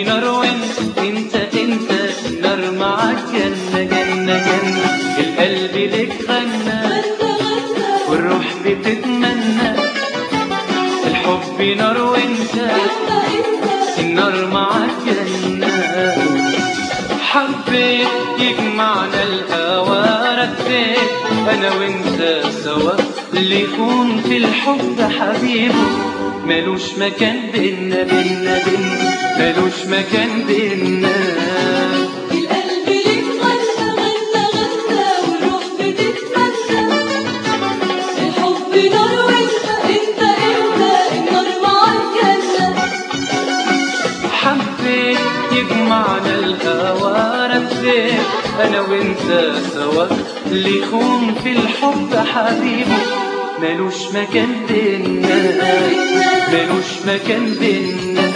نار وانت انت انت نار معاك جنة جنة جنة القلب لك غنى والروح بتتمنى الحب نار وانت النار معاك جنة حبيت يجمعنا الهوى رديت انا وانت سوا اللي يكون في الحب حبيبه ملوش مكان بينا بينا بينا ملوش مكان بينا القلب ليك غنى غنى غنى والروح بتتمنى الحب نار وانت انت انت النار معاك جنة حبيت يجمعنا الهوى رديت انا وانت سوا اللي يكون في الحب حبيبه ملوش مكان بينا ملوش مكان بينا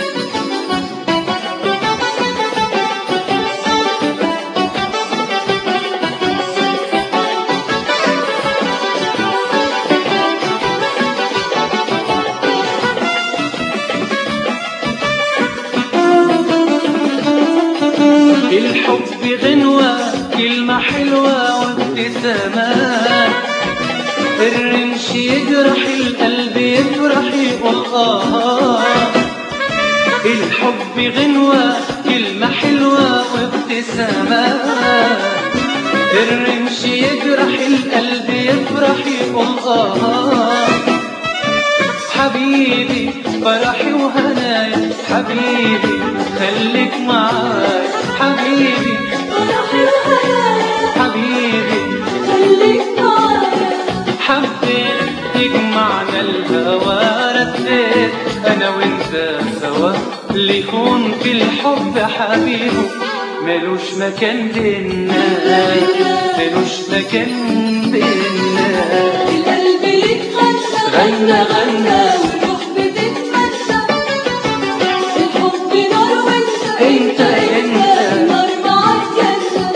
الحب غنوة كلمة حلوة وابتسامات الرمش يجرح القلب يفرح يقول آه الحب غنوة كلمة حلوة وابتسامات الرمش يجرح القلب يفرح يقول آه حبيبي فرحي وهنايا حبيبي خليك معايا حبيبي فرحي وهنايا حبيبي خليك معايا حبيت يجمعنا الهوى رديت انا وانت سوا اللي يكون في الحب حبيبه ملوش مكان بينا ملوش مكان بينا القلب ليك غنى غنى غنى والروح بتتمنى الحب نار وانت انت انت النار معاك جنة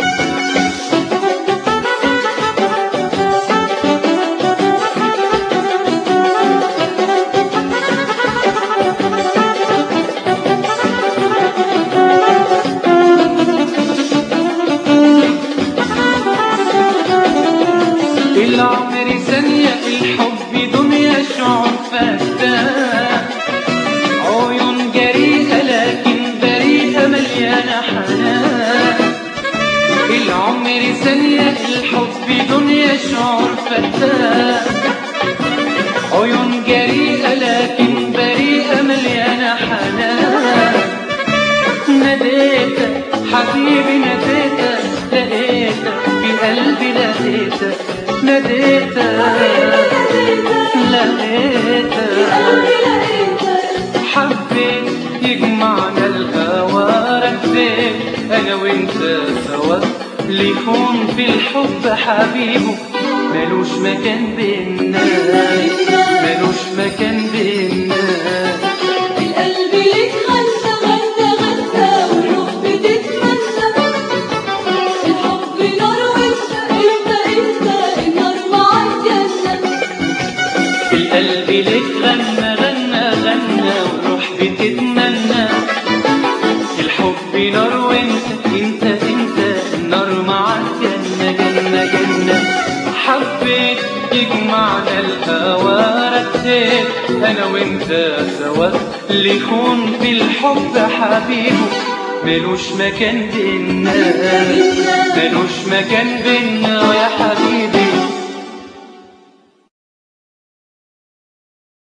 العمر ثانية الحب دنيا شعور فتاة عيون جريئة لكن بريئة مليانة حنان العمر ثانية الحب دنيا شعور فتاة عيون جريئة لكن بريئة مليانة حنان ناديتك حبيبي ناديتك لقيتك في قلبي لقيتك ناديتك لقيتك قلبي لقيتك حبيت يجمعنا الهوى رديت انا وانت سوا اللي يكون في الحب حبيبه ملوش مكان بينا ملوش مكان بينا القلب ليك غنى غنى غنى والروح بتتمنى الحب نار وانت انت انت النار معاك جنة القلب لك غنى غنى غنى والروح بتتمنى الحب نار وانت انت انت النار معاك جنة جنة جنة حبيت يجمعنا الهوى رديت انا وانت سوا اللي يكون في الحب حبيبه ملوش مكان بينا ملوش مكان بينا يا حبيبي